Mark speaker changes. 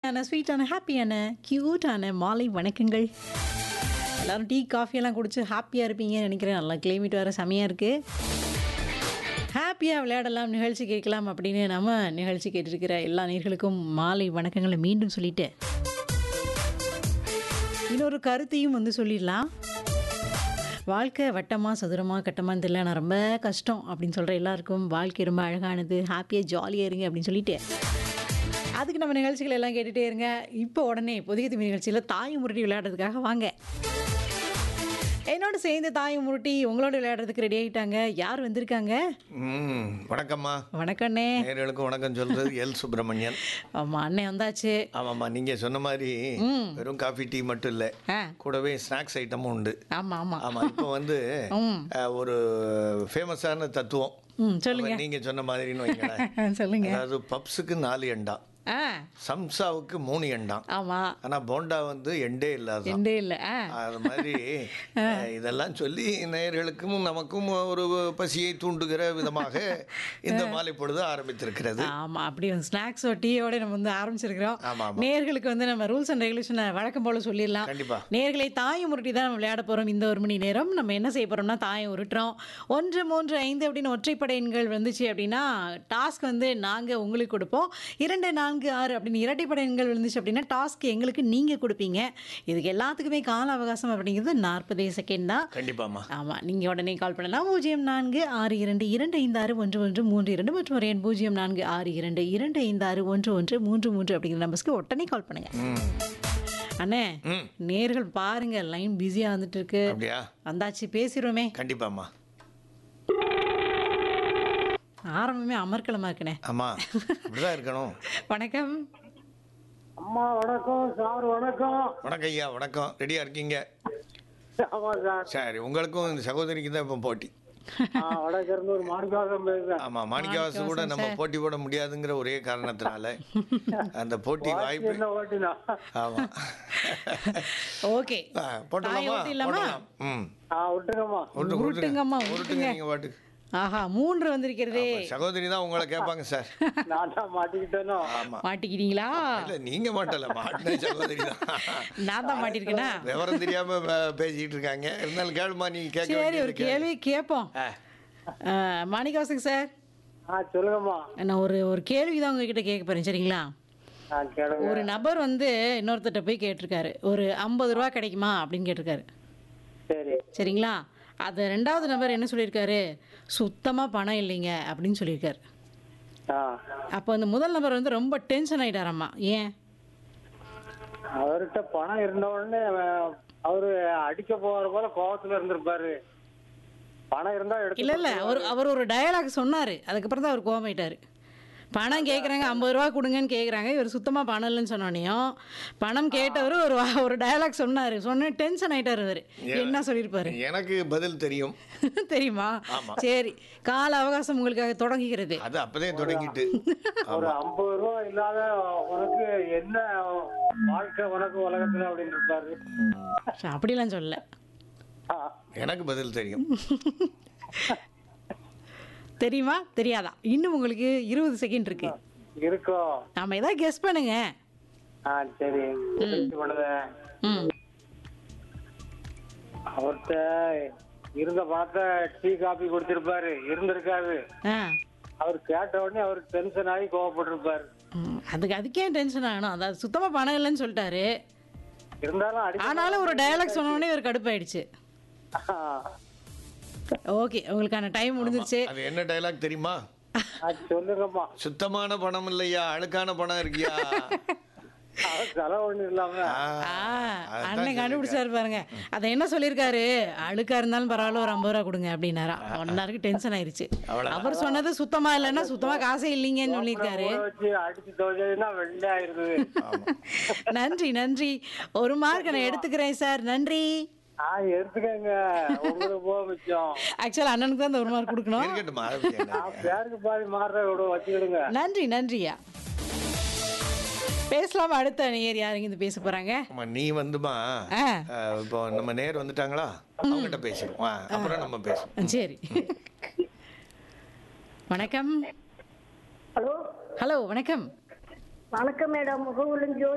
Speaker 1: நைஸான ஸ்வீட்டான ஹாப்பியான க்யூட்டான மாலை வணக்கங்கள் எல்லாரும் டீ காஃபியெல்லாம் குடிச்சு ஹாப்பியாக இருப்பீங்கன்னு நினைக்கிறேன் நல்லா கிளைமேட் வேறு செமையாக இருக்குது ஹாப்பியாக விளையாடலாம் நிகழ்ச்சி கேட்கலாம் அப்படின்னு நம்ம நிகழ்ச்சி கேட்டிருக்கிற எல்லா நேர்களுக்கும் மாலை வணக்கங்களை மீண்டும் சொல்லிட்டு இன்னொரு கருத்தையும் வந்து சொல்லிடலாம் வாழ்க்கை வட்டமாக சதுரமாக கட்டமான்னு தெரியல நான் ரொம்ப கஷ்டம் அப்படின்னு சொல்கிற எல்லாருக்கும் வாழ்க்கை ரொம்ப அழகானது ஹாப்பியாக ஜாலியாக இருங்க அப்படின்னு சொல்லிட்டு அதுக்கு நம்ம நிகழ்ச்சிகள் எல்லாம் கேட்டுகிட்டே இருங்க இப்போ உடனே புதிய திமி நிகழ்ச்சியில் தாய் முருட்டி விளையாடுறதுக்காக வாங்க என்னோட சேர்ந்து தாய் முருட்டி உங்களோட விளையாடுறதுக்கு ரெடி ஆகிட்டாங்க யார் வந்திருக்காங்க
Speaker 2: ம் வணக்கம்மா
Speaker 1: வணக்கண்ணே
Speaker 2: நேர்களுக்கும் வணக்கம் சொல்றது எல் சுப்பிரமணியன்
Speaker 1: ஆமாம் அண்ணே வந்தாச்சு
Speaker 2: ஆமாம்மா நீங்க சொன்ன மாதிரி வெறும் காஃபி டீ மட்டும் இல்லை
Speaker 1: ஆ
Speaker 2: கூடவே ஸ்நாக்ஸ் ஐட்டமும் உண்டு
Speaker 1: ஆமாம் ஆமாம்
Speaker 2: ஆமா இப்போ வந்து
Speaker 1: ம்
Speaker 2: அஹ், ஒரு ஃபேமஸான தத்துவம்
Speaker 1: ம் சொல்லுங்க
Speaker 2: நீங்க சொன்ன மாதிரின்னு வைங்களேன்
Speaker 1: சொல்லுங்க
Speaker 2: அதாவது பப்ஸுக்கு நாலு எண்டா
Speaker 1: ஆ
Speaker 2: சம்சாவுக்கு மூணு எண்டாம்
Speaker 1: ஆமாம்
Speaker 2: ஆனா போண்டா வந்து எண்டே இல்லாதான்
Speaker 1: ரெண்டே இல்லை ஆ
Speaker 2: அது மாதிரி அஹ், இதெல்லாம் சொல்லி நேயர்களுக்கும் நமக்கும் ஒரு பசியை தூண்டுகிற விதமாக இந்த மாலை பொழுது ஆரம்பித்திருக்கிறது
Speaker 1: ஆமாம் அப்படி ஸ்நாக்ஸ் டீயோட நம்ம வந்து ஆரம்பிச்சிருக்கிறோம்
Speaker 2: ஆமா, ஆமா.
Speaker 1: நேர்களுக்கு வந்து நம்ம ரூல்ஸ் அண்ட் ரெகுலேஷனை வழக்கம் போல சொல்லிடலாம்
Speaker 2: கண்டிப்பா
Speaker 1: நேர்களை தாயம் உருட்டி தான் நம்ம விளையாட போகிறோம் இந்த ஒரு மணி நேரம் நம்ம என்ன செய்ய போகிறோம்னா தாயம் உருட்டுறோம் ஒன்று மூன்று ஐந்து அப்படின்னு ஒற்றைப்படை எண்கள் வந்துச்சு அப்படின்னா டாஸ்க் வந்து நாங்கள் உங்களுக்கு கொடுப்போம் இரண்டு நான்கு ஆறு அப்படின்னு இரட்டைப்படை எண்கள் விழுந்துச்சு அப்படின்னா டாஸ்க் எங்களுக்கு நீங்கள் கொடுப்பீங்க இதுக்கு எல்லாத்துக்குமே கால அவகாசம் அப்படிங்கிறது நாற்பதே செகண்ட் தான்
Speaker 2: கண்டிப்பாம்மா
Speaker 1: ஆமாம் நீங்கள் உடனே கால் பண்ணலாம் பூஜ்ஜியம் நான்கு ஆறு இரண்டு இரண்டு ஐந்து ஆறு ஒன்று ஒன்று மூன்று இரண்டு மற்றும் ஒரு எண் பூஜ்ஜியம் நான்கு ஆறு இரண்டு இரண்டு ஐந்து ஆறு ஒன்று ஒன்று மூன்று மூன்று அப்படிங்கிற நம்பர்ஸ்க்கு உடனே கால் பண்ணுங்க
Speaker 2: ம்
Speaker 1: அண்ணே
Speaker 2: ம்
Speaker 1: நேர்கள் பாருங்க லைன் பிஸியாக வந்துட்டு இருக்கு
Speaker 2: அப்படியா
Speaker 1: வந்தாச்சு பேசிடுவோமே
Speaker 2: கண்டிப்பாம்மா
Speaker 1: ஆரம்பமே அமர்க்கலமா இருக்கனே
Speaker 2: ஆமா அப்படிதான் இருக்கணும்
Speaker 1: வணக்கம்
Speaker 3: அம்மா வணக்கம் சார் வணக்கம்
Speaker 2: வணக்கம் ஐயா வணக்கம் ரெடியா இருக்கீங்க
Speaker 3: ஆமா சார்
Speaker 2: சரி உங்களுக்கும் இந்த சகோதரிக்கு தான் இப்போ போட்டி
Speaker 3: ஆ, வடக்கு இருந்து ஒரு மாணிக்காசம் பேசுறேன்
Speaker 2: ஆமா மாணிக்கவாசு கூட நம்ம போட்டி போட முடியாதுங்கிற ஒரே காரணத்தினால அந்த போட்டி வாய்ப்பு
Speaker 3: என்ன ஓட்டினா
Speaker 2: ஆமா
Speaker 1: ஓகே
Speaker 2: ஆ, போட்டுடலாமா
Speaker 1: ஊத்திடலாமா?
Speaker 2: போடலாம் ம்
Speaker 3: ஆ விட்டுருங்கம்மா
Speaker 2: உருட்டு
Speaker 1: உருட்டுங்கம்மா,
Speaker 2: உருட்டுங்க உருட்டுங்க நீங்க பாட்டு
Speaker 1: ஆஹா மூன்று வந்திருக்கிறதே
Speaker 2: சகோதரி தான் உங்களை கேட்பாங்க சார்
Speaker 3: நான் தான் மாட்டிக்கிட்டேனோ
Speaker 2: ஆமா
Speaker 1: மாட்டிக்கிட்டீங்களா
Speaker 2: இல்ல நீங்க மாட்டல மாட்டின சகோதரி தான்
Speaker 1: நான் தான் மாட்டிருக்கேனா
Speaker 2: விவரம் தெரியாம பே- பேசிட்டு இருக்காங்க இருந்தாலும் கேளுமா நீங்க கேட்க
Speaker 1: சரி
Speaker 2: வேண்டியது
Speaker 1: ஒரு
Speaker 2: கேளு.
Speaker 1: கேள்வி கேட்போம்
Speaker 2: ஆ,
Speaker 1: மாணிகாசுக்கு சார்
Speaker 3: ஆ சொல்லுங்கம்மா
Speaker 1: நான் ஒரு ஒரு கேள்வி தான் உங்ககிட்ட கேட்க போறேன் சரிங்களா
Speaker 3: ஆ கேளுங்க
Speaker 1: ஒரு நபர் வந்து இன்னொருத்தர்ட்ட போய் கேட்டிருக்காரு ஒரு ஐம்பது ரூபா கிடைக்குமா அப்படின்னு கேட்டிருக்காரு
Speaker 3: சரி
Speaker 1: சரிங்களா அது ரெண்டாவது நபர் என்ன சொல்லியிருக்காரு சுத்தமாக பணம் இல்லைங்க அப்படின்னு சொல்லியிருக்காரு
Speaker 3: ஆ
Speaker 1: அப்போ அந்த முதல் நபர் வந்து ரொம்ப டென்ஷன் ஆயிட்டாராம்மா ஏன்
Speaker 3: அவர்கிட்ட பணம் இருந்த உடனே அவன் அவரு அடிக்க போற போல கோவத்துல இருந்திருப்பாரு பணம் இருந்தா எடுத்து
Speaker 1: இல்லை இல்லை அவர் அவர் ஒரு டயலாக் சொன்னார் அதுக்கப்புறம் தான் அவர் கோவமாயிட்டாரு பணம் கேட்குறாங்க ஐம்பது ரூபா கொடுங்கன்னு கேட்குறாங்க இவர் சுத்தமாக பணம் இல்லைன்னு சொன்னோனையும் பணம் கேட்டவர் ஒரு வா- ஒரு டயலாக் சொன்னார் சொன்ன டென்ஷன் ஆயிட்டார் அவர் என்ன சொல்லியிருப்பாரு
Speaker 2: எனக்கு பதில் தெரியும்
Speaker 1: தெரியுமா சரி கால அவகாசம் உங்களுக்காக தொடங்குகிறது
Speaker 2: அது அப்பதே தொடங்கிட்டு
Speaker 3: ஒரு ஐம்பது ரூபா இல்லாத உனக்கு என்ன வாழ்க்கை உனக்கு உலகத்துல அப்படின்னு இருப்பாரு
Speaker 1: சரி, அப்படிலாம் சொல்லல
Speaker 3: ஆ,
Speaker 2: எனக்கு பதில் தெரியும்
Speaker 1: தெரியுமா தெரியாதா இன்னும் உங்களுக்கு இருபது செகண்ட் இருக்கு
Speaker 3: இருக்கும்
Speaker 1: நாம ஏதாவது கெஸ் பண்ணுங்க
Speaker 3: ஆ சரி முயற்சி பண்ணுதேன்
Speaker 1: ம்
Speaker 3: அவர்கிட்ட இருந்த பணத்தை டீ காபி கொடுத்திருப்பாரு இருந்திருக்காது
Speaker 1: ஆ
Speaker 3: அவர் கேட்ட உடனே அவர் டென்ஷன் ஆகி கோவப்பட்டிருப்பாரு
Speaker 1: ம், அதுக்கு அதுக்கே டென்ஷன் ஆகணும் அதாவது சுத்தமாக பணம் இல்லைன்னு சொல்லிட்டாரு
Speaker 3: இருந்தாலும் அடி
Speaker 1: ஆனாலும் ஒரு டயலாக் சொன்ன உடனே ஒரு கடுப்பாயிடுச்சு ஓகே உங்களுக்கான டைம் முடிஞ்சிருச்சு
Speaker 2: அது என்ன டைலாக் தெரியுமா
Speaker 3: சொல்லுங்கம்மா
Speaker 2: சுத்தமான பணம் இல்லையா அழுக்கான பணம் இருக்கியா
Speaker 3: அவர் செலவு ஒண்ணு இல்லாம
Speaker 2: ஆ,
Speaker 1: ஆ அண்ணன் கண்டுபிடிச்சாரு பாருங்க அதை என்ன சொல்லியிருக்காரு அழுக்கா இருந்தாலும் பரவாயில்ல ஒரு ஐம்பது ரூபா கொடுங்க அப்படின்னாரா ஒன்னாருக்கு டென்ஷன் ஆயிருச்சு அவர் சொன்னது சுத்தமா இல்லைன்னா சுத்தமா காசே இல்லைங்கன்னு சொல்லியிருக்காரு
Speaker 3: ஊற வச்சு அடிச்சு துவைச்சதுன்னா வெள்ளை ஆயிருது
Speaker 1: நன்றி நன்றி ஒரு மார்க் நான் எடுத்துக்கிறேன் சார் நன்றி
Speaker 3: ஆ எடுத்துக்கங்க உங்களுக்கு போக மிச்சம்
Speaker 1: ஆக்சுவலா அண்ணனுக்கு தான் இந்த ஒரு மார்க் கொடுக்கணும்
Speaker 2: இருக்கட்டுமா அதை பத்தி என்ன?
Speaker 3: நான் பேருக்கு பாதி மாறுற விட வச்சுக்கிடுங்க
Speaker 1: நன்றி நன்றியா பேசலாமா அடுத்த நேர் யாருங்க இது பேச போறாங்க
Speaker 2: ஆமா, நீ வந்துமா
Speaker 1: ஆ
Speaker 2: அஹ், இப்போ நம்ம நேர் வந்துட்டாங்களா அவங்ககிட்ட பேசிடுவோம் ஆ, அப்புறம் நம்ம பேசுவோம்
Speaker 1: சரி வணக்கம்
Speaker 4: ஹலோ
Speaker 1: ஹலோ வணக்கம்
Speaker 4: வணக்கம் மேடம் முகவுலன் ஜோதி